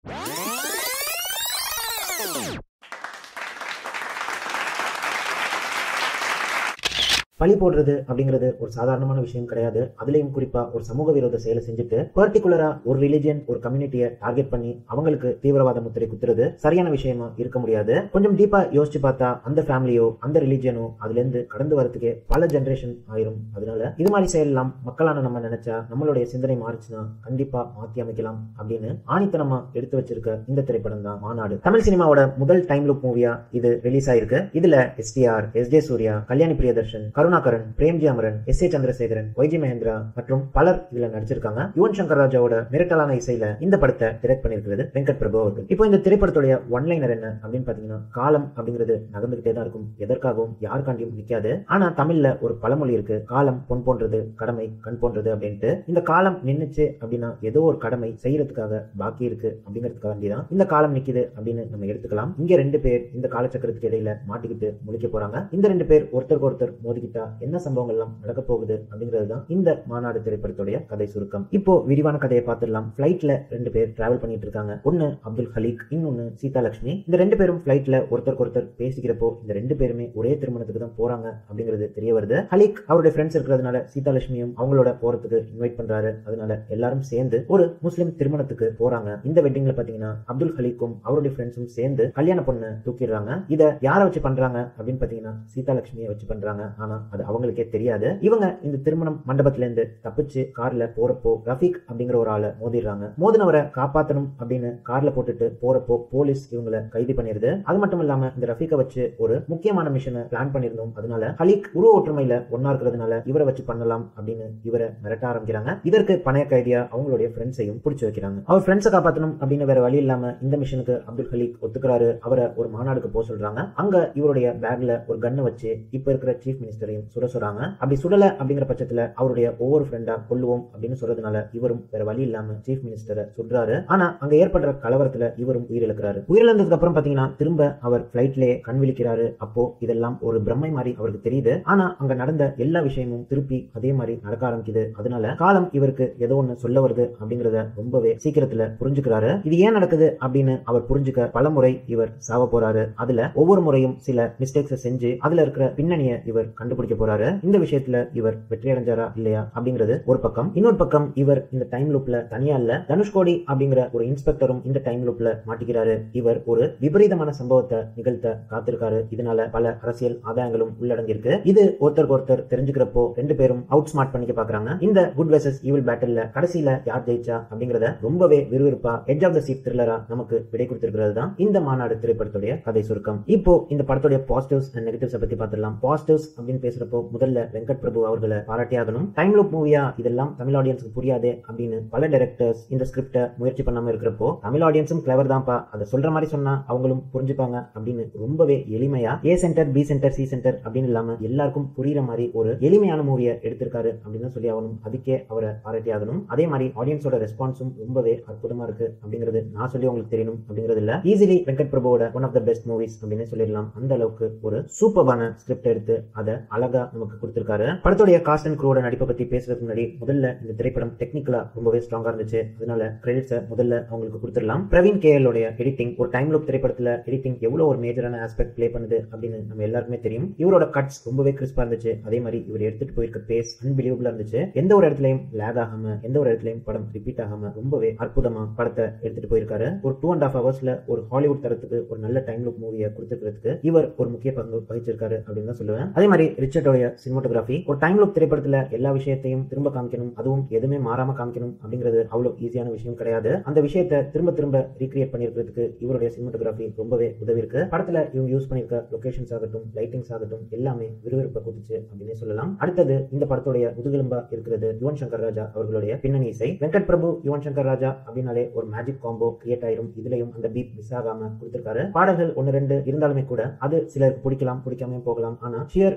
பழி போடுறது அப்படிங்கிறது ஒரு சாதாரணமான விஷயம் கிடையாது அதுலயும் குறிப்பா ஒரு சமூக விரோத செயலை செஞ்சுட்டு பர்டிகுலரா ஒரு ரிலிஜியன் ஒரு கம்யூனிட்டியை டார்கெட் பண்ணி அவங்களுக்கு தீவிரவாத முத்திரை குத்துறது சரியான விஷயமா இருக்க முடியாது கொஞ்சம் டீப்பா யோசிச்சு பார்த்தா அந்த ஃபேமிலியோ அந்த ரிலிஜியனோ அதுல இருந்து கடந்து வரதுக்கே பல ஜெனரேஷன் ஆயிரும் அதனால இது மாதிரி செயலாம் மக்களான நம்ம நினைச்சா நம்மளுடைய சிந்தனை மாறுச்சுன்னா கண்டிப்பா மாத்தி அமைக்கலாம் அப்படின்னு ஆணித்தனமா எடுத்து வச்சிருக்க இந்த திரைப்படம் தான் மாநாடு தமிழ் சினிமாவோட முதல் டைம் லுக் மூவியா இது ரிலீஸ் ஆயிருக்கு இதுல STR S J Suryah Kalyani Priyadarshan Karunakaran Premji Amaran S A Chandrasekaran YG Mahendra மற்றும் பலர் இதுல நடிச்சிருக்காங்க யுவன் சங்கர் ராஜாவோட மிரட்டலான இசையில இந்த படத்தை டிரெக்ட் பண்ணிருக்கிறது வெங்கட் பிரபு அவர்கள் இப்போ இந்த திரைப்படத்துடைய ஒன்லைனர் என்ன அப்படின்னு பாத்தீங்கன்னா காலம் அப்படிங்கிறது நகர்ந்துகிட்டே தான் இருக்கும் எதற்காகவும் யாருக்காண்டியும் நிக்காது ஆனா தமிழ்ல ஒரு பழமொழி இருக்கு காலம் பொன் போன்றது கடமை கண் போன்றது அப்படின்ட்டு இந்த காலம் நின்னுச்சு அப்படின்னா ஏதோ ஒரு கடமை செய்யறதுக்காக பாக்கி இருக்கு அப்படிங்கிறதுக்காண்டி தான் இந்த காலம் நிக்குது அப்படின்னு நம்ம எடுத்துக்கலாம் இங்க ரெண்டு பேர் இந்த காலச்சக்கரத்துக்கு இடையில மாட்டிக்கிட்டு முழிக்க போறாங்க இந்த ரெண்டு பேர் ஒருத்தருக்கு ஒருத்தர் மோதிக்கிட்டா என்ன சம்பவங்கள் எல்லாம் நடக்க போகுது அப்படிங்கிறது தான் இந்த மாநாடு திரைப்படத்துடைய கதை சுருக்கம் இப்போ விரிவான கதையை பார்த்துடலாம் பிளைட்ல ரெண்டு பேர் டிராவல் பண்ணிட்டு இருக்காங்க ஒன்னு அப்துல் ஹலீக் இன்னொன்னு சீதா லட்சுமி இந்த ரெண்டு பேரும் பிளைட்ல ஒருத்தருக்கு ஒருத்தர் பேசிக்கிறப்போ இந்த ரெண்டு பேருமே ஒரே திருமணத்துக்கு தான் போறாங்க அப்படிங்கிறது தெரிய வருது ஹலீக் அவருடைய ஃப்ரெண்ட்ஸ் இருக்கிறதுனால சீதா லட்சுமியும் அவங்களோட போறதுக்கு இன்வைட் பண்றாரு அதனால எல்லாரும் சேர்ந்து ஒரு முஸ்லிம் திருமணத்துக்கு போறாங்க இந்த வெட்டிங்ல பாத்தீங்கன்னா அப்துல் ஹலீக்கும் அவருடைய ஃப்ரெண்ட்ஸும் சேர்ந்து கல்யாண பொண்ணு தூக்கிடுறாங்க இத யாரை வச்சு பண்றாங்க அப்படின்னு பாத்தீங்கன்னா சீதா லட்சுமியை வச்சு பண்றாங்க ஆனா அது அவங்களுக்கே தெரியாது இவங்க இந்த திருமணம் மண்டபத்துல இருந்து தப்பிச்சு கார்ல போறப்போ ரஃபீக் அப்படிங்கிற ஒரு ஆளை மோதிடுறாங்க மோதினவரை காப்பாத்தணும் அப்படின்னு கார்ல போட்டுட்டு போறப்போ போலீஸ் இவங்களை கைது பண்ணிருது அது மட்டும் இல்லாம இந்த ரஃபீக்கை வச்சு ஒரு முக்கியமான மிஷனை பிளான் பண்ணிருந்தோம் அதனால ஹலீக் உருவ ஒற்றுமையில ஒன்னா இருக்கிறதுனால இவரை வச்சு பண்ணலாம் அப்படின்னு இவரை மிரட்ட ஆரம்பிக்கிறாங்க இதற்கு பணைய கைதியா அவங்களுடைய ஃப்ரெண்ட்ஸையும் பிடிச்சு வைக்கிறாங்க அவர் ஃப்ரெண்ட்ஸை காப்பாத்தணும் அப்படின்னு வேற வழி இல்லாம இந்த மிஷனுக்கு அப்துல் ஹலீக் ஒத்துக்கிறாரு அவரை ஒரு மாநாடுக்கு போக சொல்றாங்க அங்க இவருடைய பேக்ல ஒரு கண்ணை வச்சு இப்ப இருக்கிற சீஃப் மினிஸ்டரையும் சுட சொல்றாங்க அப்படி சுடல அப்படிங்கிற பட்சத்துல அவருடைய ஒவ்வொரு ஃப்ரெண்டா கொல்லுவோம் அப்படின்னு சொல்றதுனால இவரும் வேற வழி இல்லாம சீஃப் மினிஸ்டரை சுடுறாரு ஆனா அங்க ஏற்படுற கலவரத்துல இவரும் உயிரிழக்கிறாரு உயிரிழந்ததுக்கு அப்புறம் பாத்தீங்கன்னா திரும்ப அவர் பிளைட்லயே கண் விழிக்கிறாரு அப்போ இதெல்லாம் ஒரு பிரம்மை மாதிரி அவருக்கு தெரியுது ஆனா அங்க நடந்த எல்லா விஷயமும் திருப்பி அதே மாதிரி நடக்க ஆரம்பிக்குது அதனால காலம் இவருக்கு ஏதோ ஒண்ணு சொல்ல வருது அப்படிங்கறத ரொம்பவே சீக்கிரத்துல புரிஞ்சுக்கிறாரு இது ஏன் நடக்குது அப்படின்னு அவர் புரிஞ்சுக்க பல முறை இவர் சாவ போறாரு அதுல ஒவ்வொரு முறையும் சில மிஸ்டேக்ஸை செஞ்சு அதுல இருக்கிற பின்னணியை இவர் கண்டுபிடிக்க போறாரு இந்த விஷயத்துல இவர் வெற்றி அடைஞ்சாரா இல்லையா அப்படிங்கிறது ஒரு பக்கம் இன்னொரு பக்கம் இவர் இந்த டைம் லூப்ல தனியா இல்ல தனுஷ்கோடி அப்படிங்கிற ஒரு இன்ஸ்பெக்டரும் இந்த டைம் லூப்ல மாட்டிக்கிறாரு இவர் ஒரு விபரீதமான சம்பவத்தை நிகழ்த்த காத்திருக்காரு இதனால பல அரசியல் ஆதாயங்களும் உள்ளடங்கியிருக்கு இது ஒருத்தருக்கு ஒருத்தர் தெரிஞ்சுக்கிறப்போ ரெண்டு பேரும் அவுட் ஸ்மார்ட் பண்ணிக்க பாக்குறாங்க இந்த குட் வெர்சஸ் ஈவில் பேட்டில்ல கடைசியில யார் ஜெயிச்சா அப்படிங்கறத ரொம்பவே விறுவிறுப்பா எட்ஜ் ஆஃப் த சீட் த்ரில்லரா நமக்கு விடை கொடுத்திருக்கிறது தான் இந்த மாநாடு திரைப்படத்துடைய கதை சுருக்கம் இப்போ இந்த படத்துடைய பாசிட்டிவ்ஸ் அண்ட் நெகட்டிவ்ஸ் பத்தி பார்த்துடலாம் பாசிட்டிவ்ஸ் அப்படின்னு பேசுறப்போ முதல்ல வெங்கட் பிரபு அவர்களை பாராட்டி ஆகணும் டைம் லூப் மூவியா இதெல்லாம் தமிழ் ஆடியன்ஸ்க்கு புரியாதே அப்படின்னு பல டைரக்டர்ஸ் இந்த ஸ்கிரிப்டை முயற்சி பண்ணாம இருக்கிறப்போ தமிழ் ஆடியன்ஸும் கிளவர் தான்ப்பா அதை சொல்ற மாதிரி சொன்னா அவங்களும் புரிஞ்சுப்பாங்க அப்படின்னு ரொம்பவே எளிமையா A centre B centre C centre அப்படின்னு இல்லாம எல்லாருக்கும் புரியுற மாதிரி ஒரு எளிமையான மூவியை எடுத்திருக்காரு அப்படின்னு சொல்லி ஆகணும் அதுக்கே அவரை பாராட்டி ஆகணும் அதே மாதிரி ஆடியன்ஸோட ரெஸ்பான்ஸும் ரொம்பவே அற்புதமா இருக்கு அப்படிங்கிறது நான் சொல்லி உங்களுக்கு தெரியணும் அப்படிங்கிறது இல்ல ஈஸிலி வெங்கட் பிரபுவோட one of the best movies அப்படின்னு சொல்லிடலாம் அந்த அளவுக்கு ஒரு சூப்பரான ஸ்கிரிப்ட் எடுத்து அதை அழகா நமக்கு கொடுத்திருக்காரு படத்துடைய காஸ்ட் அண்ட் க்ரூட நடிப்பை பத்தி பேசுறதுக்கு முன்னாடி முதல்ல இந்த திரைப்படம் டெக்னிக்கலா ரொம்பவே ஸ்ட்ராங்கா இருந்துச்சு அதனால கிரெடிட்ஸை முதல்ல அவங்களுக்கு கொடுத்துடலாம் பிரவீன் கேஎல் உடைய எடிட்டிங் ஒரு டைம் லூப் திரைப்படத்துல எடிட்டிங் எவ்வளவு ஒரு மேஜரான ஆஸ்பெக்ட் ப்ளே பண்ணுது அப்படின்னு நம்ம எல்லாருக்குமே தெரியும் இவரோட கட்ஸ் ரொம்பவே கிறிஸ்பா இருந்துச்சு அதே மாதிரி இவர் எடுத்துட்டு போயிருக்க பேஸ் அன்பிலியபிளா இருந்துச்சு எந்த ஒரு இடத்துலயும் லேக் ஆகாம எந்த ஒரு இடத்துலயும் படம் ரிப்பீட் ஆகாம ரொம்பவே அற்புதமா படத்தை எடுத்துட்டு போயிருக்காரு ஒரு டூ அண்ட் ஹாஃப் ஹவர்ஸ்ல ஒரு ஹாலிவுட் தரத்துக்கு ஒரு நல்ல டைம் லூப் மூவியை கொடுத்துக்கிறதுக்கு இவர் ஒரு முக்கிய பங்கு வகிச்சிருக்காரு அப்படின்னு தான் சொல்லுவேன் அதே மாதிரி ரிச்சர்டோடைய சினிமோட்டோகிராஃபி ஒரு டைம் லூப் திரைப்படத்துல எல்லா விஷயத்தையும் திரும்ப காமிக்கணும் அதுவும் எதுவுமே மாறாம காமிக்கணும் அப்படிங்கிறது அவ்வளவு ஈஸியான விஷயம் கிடையாது அந்த விஷயத்தை திரும்ப திரும்ப ரீக்ரியேட் பண்ணிருக்கிறதுக்கு இவருடைய சினிமோட்டோகிராஃபி ரொம்பவே உதவி இருக்கு படத்துல இவங்க யூஸ் பண்ணிருக்க லொகேஷன்ஸ் ஆகட்டும் லைட்டிங்ஸ் ஆகட்டும் எல்லாமே விறுவிறுப்பை கொடுத்துச்சு அப்படின்னே சொல்லலாம் அடுத்தது இந்த படத்துடைய முதுகெலும்பா இருக்கிறது யுவன் சங்கர் ராஜா அவர்களுடைய பின்னணி இசை வெங்கட் பிரபு யுவன் சங்கர் ராஜா அப்படின்னாலே ஒரு மேஜிக் காம்போ கிரியேட் ஆயிரும் இதுலயும் அந்த பீட் மிஸ் ஆகாம கொடுத்திருக்காரு பாடல்கள் ஒன்னு ரெண்டு இருந்தாலுமே கூட அது சிலருக்கு பிடிக்கலாம் பிடிக்காம போகலாம் ஆனா ஷியர் இதோடைய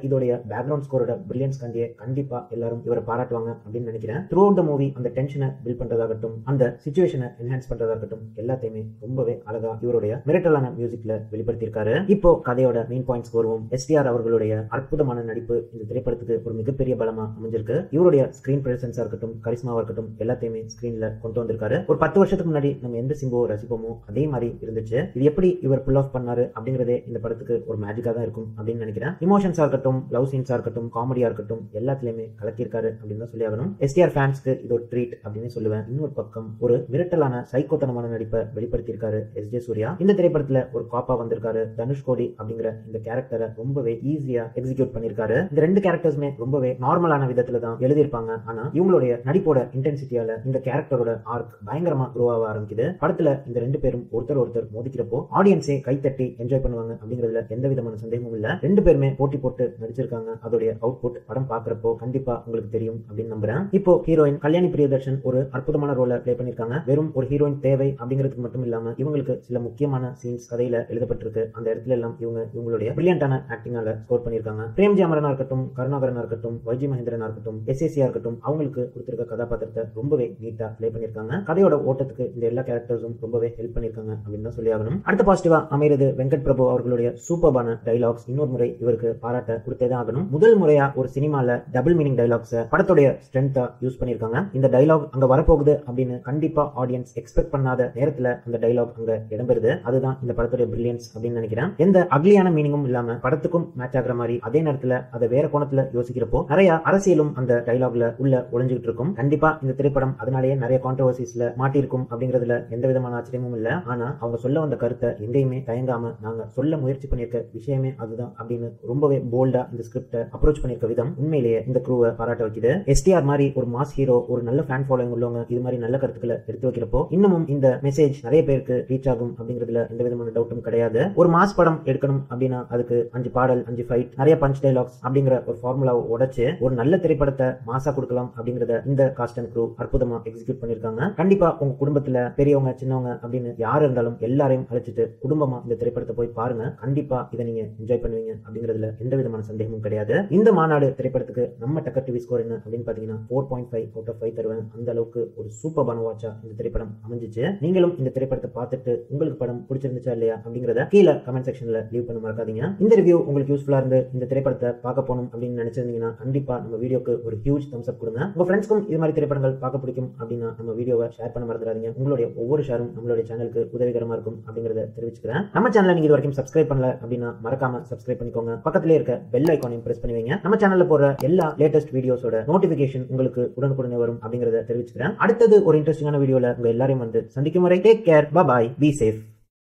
பேக்ரவுண்ட் ஸ்கோரோட பிரில்லியன்ஸ் கண்டியே கண்டிப்பா எல்லாரும் இவரை பாராட்டுவாங்க அப்படின்னு நினைக்கிறேன் த்ரூ த மூவி அந்த டென்ஷனை பில்ட் பண்றதாகட்டும் அந்த சுச்சுவேஷனை என்ஹான்ஸ் பண்றதாகட்டும் எல்லாத்தையுமே ரொம்பவே அழகா இவருடைய மிரட்டலான மியூசிக்ல வெளிப்படுத்தியிருக்காரு இப்போ கதையோட மெயின் பாயிண்ட்ஸ் வருவோம் எஸ்டிஆர் அவர்களுடைய அற்புதமான நடிப்பு இந்த திரைப்படத்துக்கு ஒரு மிகப்பெரிய பலமா அமைஞ்சிருக்கு இவருடைய ஸ்கிரீன் பிரசன்ஸா இருக்கட்டும் கரிஸ்மாவா இருக்கட்டும் எல்லாத்தையுமே ஸ்கிரீன்ல கொண்டு வந்திருக்காரு ஒரு பத்து வருஷத்துக்கு முன்னாடி நம்ம எந்த சிம்புவை ரசிப்போமோ அதே மாதிரி இருந்துச்சு இது எப்படி இவர் புல் ஆஃப் பண்ணாரு அப்படிங்கறதே இந்த படத்துக்கு ஒரு மேஜிக்கா தான் இருக்கும் அப்படின்னு நினைக்கிறேன் இமோஷன்ஸா இருக்கட்டும் லவ் சீன்ஸா இருக்கட்டும் காமெடியா இருக்கட்டும் எல்லாத்துலயுமே கலக்கியிருக்காரு அப்படின்னு தான் சொல்லி ஆகணும் எஸ்டிஆர் ஃபேன்ஸ்க்கு இது ஒரு ட்ரீட் அப்படின்னு சொல்லுவேன் இன்னொரு பக்கம் ஒரு மிரட்டலான சைக்கோத்தனமான நடிப்பை வெளிப்படுத்தியிருக்காரு எஸ் ஜே சூர்யா இந்த திரைப்படத்துல ஒரு காப்பா வந்திருக்காரு தனுஷ் கோடி அப்படிங்கிற இந்த கேரக்டரை ரொம்பவே ஈஸியா எக்ஸிக்யூட் பண்ணிருக்காரு இந்த ரெண்டு கேரக்டர்ஸுமே ரொம்பவே நார்மலான விதத்துல தான் எழுதியிருப்பாங்க ஆனா இவங்களுடைய நடிப்போட இன்டென்சிட்டியால இந்த கேரக்டரோட ஆர்க் பயங்கரமா க்ரோ ஆக ஆரம்பிக்குது படத்துல இந்த ரெண்டு பேரும் ஒருத்தர் ஒருத்தர் மோதிக்கிறப்போ ஆடியன்ஸே கைத்தட்டி என்ஜாய் பண்ணுவாங்க அப்படிங்கறதுல எந்த விதமான சந்தேகமும் இல்ல ரெண்டு பேருமே போட்டி போட்டு நடிச்சிருக்காங்க அதோடைய அவுட்புட் படம் பாக்குறப்போ கண்டிப்பா உங்களுக்கு தெரியும் அப்படின்னு நம்புறேன் இப்போ ஹீரோயின் கல்யாணி பிரியதர்ஷன் ஒரு அற்புதமான ரோலை ப்ளே பண்ணிருக்காங்க வெறும் ஒரு ஹீரோயின் தேவை அப்படிங்கிறதுக்கு மட்டும் இல்லாம இவங்களுக்கு சில முக்கியமான சீன்ஸ் கதையில எழுதப்பட்டிருக்கு அந்த இடத்துல எல்லாம் இவங்க இவங்களுடைய பிரில்லியண்டான ஆக்டிங்கால ஸ்கோர் பண்ணிருக்காங்க பிரேம்ஜி அமரனா இருக்கட்டும் கருணாகரனா இருக்கட்டும் வைஜி மகேந்திரனா இருக்கட்டும் எஸ்எஸ்சியா இருக்கட்டும் அவங்களுக்கு கொடுத்திருக்க கதாபாத்திரத்தை ரொம்பவே நீட்டா ப்ளே பண்ணிருக்காங்க கதையோட ஓட்டத்துக்கு இந்த எல்லா கேரக்டர்ஸும் ரொம்பவே ஹெல்ப் பண்ணிருக்காங்க அப்படின்னு தான் சொல்லி ஆகணும் அடுத்த பாசிட்டிவா அமைகிறது வெங்கட் பிரபு அவர்களுடைய சூப்பர்பான டைலாக்ஸ் இன்னொரு முறை இவருக்கு பாராட்ட கொடுத்தே தான் ஆகணும் முதல் முறையா ஒரு சினிமால டபுள் மீனிங் டைலாக்ஸ் படத்துடைய ஸ்ட்ரென்த்தா யூஸ் பண்ணிருக்காங்க இந்த டைலாக் அங்க வரப்போகுது அப்படின்னு கண்டிப்பா ஆடியன்ஸ் எக்ஸ்பெக்ட் பண்ணாத நேரத்துல அந்த டைலாக் அங்க இடம்பெறுது அதுதான் இந்த படத்துடைய பிரில்லியன்ஸ் அப்படின்னு நினைக்கிறேன் எந்த அக்லியான மீனிங்கும் இல்லாம படத்துக்கும் மேட்ச் ஆகுற மாதிரி அதே நேரத்துல அதை வேற கோணத்துல யோசிக்கிறப்போ நிறைய அரசியலும் அந்த டைலாக்ல உள்ள ஒளிஞ்சுகிட்டு இருக்கும் கண்டிப்பா இந்த திரைப்படம் அதனாலேயே நிறைய கான்ட்ரவர்சிஸ்ல மாட்டிருக்கும் அப்படிங்கிறதுல எந்த விதமான ஆச்சரியமும் இல்ல ஆனா அவங்க சொல்ல வந்த கருத்தை எங்கேயுமே தயங்காம நாங்க சொல்ல முயற்சி பண்ணிருக்க விஷயமே அதுதான் அப்படின்னு ரொம்பவே போல்டா இந்த ஸ்கிரிப்ட அப்ரோச் பண்ணிருக்க விதம் உண்மையிலேயே இந்த க்ரூவை பாராட்ட வைக்குது எஸ்டிஆர் மாதிரி ஒரு மாஸ் ஹீரோ ஒரு நல்ல ஃபேன் ஃபாலோயிங் உள்ளவங்க இது மாதிரி நல்ல கருத்துக்களை எடுத்து வைக்கிறப்போ இன்னமும் இந்த மெசேஜ் நிறைய பேருக்கு ரீச் ஆகும் அப்படிங்கிறதுல எந்த விதமான டவுட்டும் கிடையாது ஒரு மாஸ் படம் எடுக்கணும் அப்படின்னா அதுக்கு அஞ்சு பாடல் அஞ்சு ஃபைட் நிறைய பஞ்ச் டைலாக்ஸ் அப்படிங்கிற ஒரு ஃபார்முலாவை உடைச்சு ஒரு நல்ல திரைப்படத்தை மாசா கொடுக்கலாம் அப்படிங்கறத இந்த காஸ்ட் அண்ட் க்ரூ அற்புதமா எக்ஸிக்யூட் பண்ணிருக்காங்க கண்டிப்பா உங்க குடும்பத்துல பெரியவங்க சின்னவங்க அப்படின்னு யார் இருந்தாலும் எல்லாரையும் அழைச்சிட்டு குடும்பமா இந்த திரைப்படத்தை போய் பாருங்க கண்டிப்பா இதை நீங்க என்ஜாய் பண்ணுவீங்க அப்படிங்கிறதுல எந்த விதமான சந்தேகமும் கிடையாது இந்த மாநாடு திரைப்படத்துக்கு நம்ம டக்கர் டிவி ஸ்கோர் என்ன அப்படின்னு பாத்தீங்கன்னா four point five out of five தருவேன் அந்த அளவுக்கு ஒரு சூப்பர் பன வாட்சா இந்த திரைப்படம் அமைஞ்சிச்சு நீங்களும் இந்த திரைப்படத்தை பார்த்துட்டு உங்களுக்கு படம் பிடிச்சிருந்துச்சா இல்லையா அப்படிங்கறத கீழே கமெண்ட் செக்ஷன்ல லீவ் பண்ண மறக்காதீங்க இந்த ரிவ்யூ உங்களுக்கு யூஸ்ஃபுல்லா இருந்து இந்த திரைப்படத்தை பார்க்க போகணும் அப்படின்னு நினைச்சிருந்தீங்கன்னா கண்டிப்பா நம்ம வீடியோக்கு ஒரு ஹியூஜ் தம்ஸ் அப் கொடுங்க உங்க ஃப்ரெண்ட்ஸ்க்கும் இது மாதிரி திரைப்படங்கள் பார்க்க பிடிக்கும் அப்படின்னா நம்ம வீடியோவை ஷேர் பண்ண மறந்துடாதீங்க உங்களுடைய ஒவ்வொரு ஷேரும் நம்மளுடைய சேனலுக்கு உதவிகரமா இருக்கும் அப்படிங்கறத தெரிவிச்சுக்கிறேன் நம்ம சேனலை நீங்க இது வரைக்கும் சப்ஸ்கிரைப் பண்ணல அப்படின்னா மறக்காம சப்ஸ்கிரைப் பண்ணிக்கோங்க பக்கத்திலே இருக்க பெல் ஐக்கானையும் பிரஸ் பண்ணி வைங்க நம்ம சேனல்ல போற எல்லா லேட்டஸ்ட் வீடியோஸோட நோட்டிபிகேஷன் உங்களுக்கு உடனுக்குடனே வரும் அப்படிங்கறத தெரிவிச்சுக்கிறேன் அடுத்தது ஒரு இன்ட்ரெஸ்டிங்கான வீடியோல உங்க எல்லாரையும் வந்து சந்திக்கும் வரை take care bye be safe